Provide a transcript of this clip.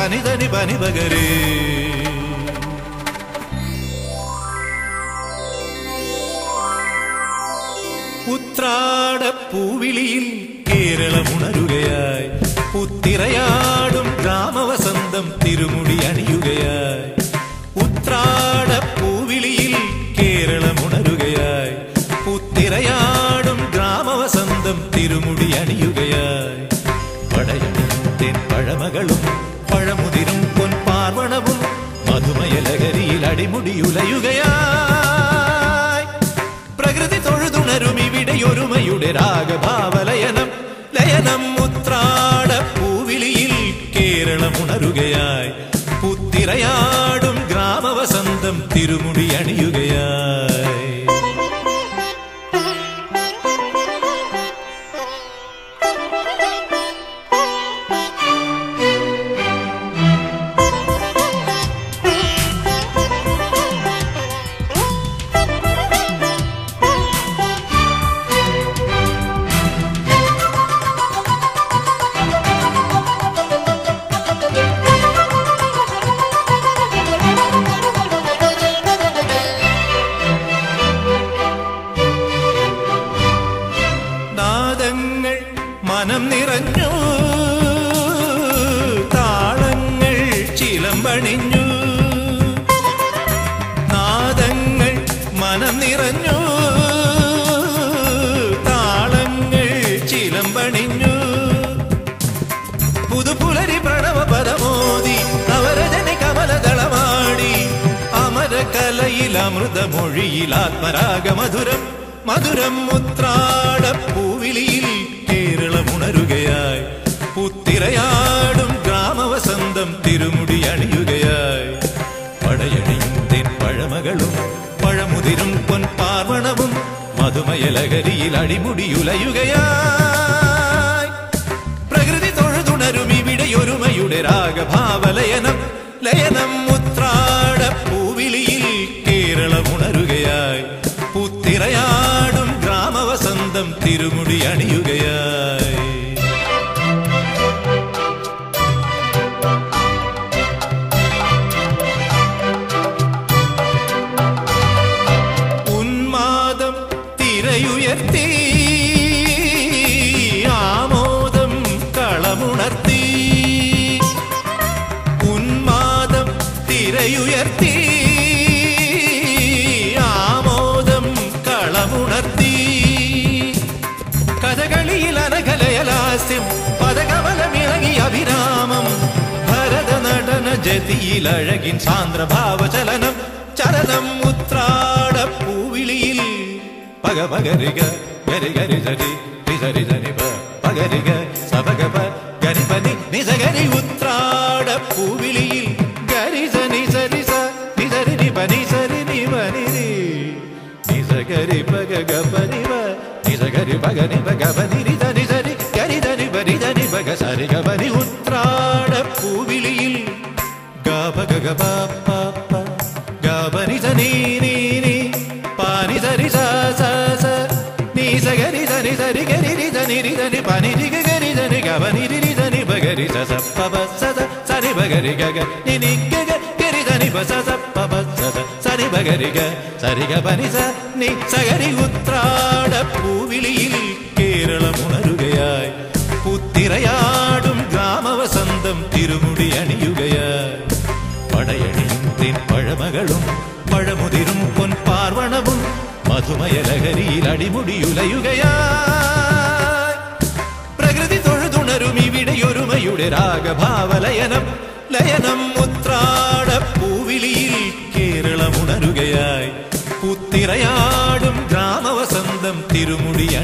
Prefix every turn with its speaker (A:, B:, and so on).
A: പനി തനി പനി പകരേ ഉത്രാടപ്പൂവിളിയിൽ കേരളമുണരുകയായി പുത്തിറയാടും ഗ്രാമവസന്തം തിരുമുടി അണിയുകയായി ഉത്രാടപ്പൂവിളിയിൽ കേരളമുണരുകയായി പുത്തിറയാടും ഗ്രാമവസന്തം തിരുമുടി അണിയുകയായി പടയണിയും തെൻ പഴമകളും പഴമുതിരും പൊൻപാർവണവും മധുമയലകരിയിൽ അടിമുടിയുലയുകയായി പ്രകൃതി തൊഴുതുണരും ഇവിടെ ഒരുമയുടെ രാഗഭാവലയനം ലയനം ഉത്രാട പൂവിളിയിൽ കേരളം ഉണരുകയായി പുത്തിറയാടും ഗ്രാമവസന്തം തിരുമുടി അണിയുകയായി നാദങ്ങൾ മനം നിറഞ്ഞു താളങ്ങൾ ചിലമ്പണിഞ്ഞു നാദങ്ങൾ മനം നിറഞ്ഞു താളങ്ങൾ ചിലമ്പണിഞ്ഞു പുതുപുലരി പ്രണവ പദമോദി നവരജനി കമലദളമാടി അമരകലയിൽ അമൃതമൊഴിയിൽ ആത്മരാഗ മധുരം മധുരം മുത്രാട പൂവിളിയിൽ കേരളം ഉണരുകയായി പുത്തിരയാടും ഗ്രാമവസന്തം തിരുമുടി അണിയുകയായി പടയണിയും തെൻ പഴമകളും പഴമുതിരും പൊൻപാർവണവും മധുമയലകരിയിൽ അടിമുടിയുലയുകയായി പ്രകൃതി തൊഴുതുണരും ഇവിടെ ഒരുമയുടെ രാഗഭാവലയനം ലയനം ഉത്രാട പൂവിളിയിൽ കേരളം ഉണരുകയായി പുത്തിറയാടും ഗ്രാമവസന്തം തിരുമുടി അണിയുകയായി ഉന്മാദം തിരയുയർത്തി ആമോദം കളമുണർത്തി ഉന്മാദം തിരയുയർത്തി ആമോദം കളമുണർത്തി കഥകളിയിൽ അനകലയലാസ്യം പദകമലമിളങ്ങി അഭിരാമം ഭരത നടന ജതിയിൽ അഴകിൻ സാന്ദ്രഭാവചലനം ചലനം ഉത്രാട പൂവിളിയിൽ പക പകരിക ഗരി ഗരി സരി സരി സരി പ പകരിക സപക പ ഗരി പനി നിസഗരി ഉത്രാട പൂവിളിയിൽ ഗരി സനി സരി സ നിസരി നി പനി സരി നി പനി രി നിസഗരി പക ഗ പനി പ നിസഗരി പക നി പക പനി രി ധനി സരി ഗരി ധനി പനി ധനി പക സരി ഗ പനി ഉത്രാട പൂവിളിയിൽ ഗ പക ഗ പ പ പ ഗ പനി സ നീ നീ നീ പാനി സരി സ സ സ നീ സ ഗരി ധനി സരി ഗരി രി ധനി രി ധനി പനി രി ഗ ഗരി ധനി ഗ പനി രി രി ധനി പ ഗരി സ സ പ പ സ സ സരി പ ഗരി ഗ ഗ നി നി ഗ ഗ ഗരി ധനി പ സ സ പ പ സ സ സരി പ ഗരി ഗ സരി ഗ പനി സ നി സ ഗരി ഉത്രാട പൂവിളിയിൽ കേരളം ഉണരുകയായി പുത്തിറയാടും ഗ്രാമവസന്തം തിരുമുടി അണിയുകയായി പടയണിയും തെൻ പഴമകളും പഴമുതിരും പൊൻപാർവണവും മധുമയലഹരിയിൽ അടിമുടിയുലയുകയായി പ്രകൃതി തൊഴുതുണരും ഇവിടെ ഒരുമയുടെ രാഗഭാവലയനം ലയനം ഉത്രാട പൂവിളിയിൽ കേരളം ഉണരുകയായി പുത്തിറയാടും ഗ്രാമവസന്തം തിരുമുടി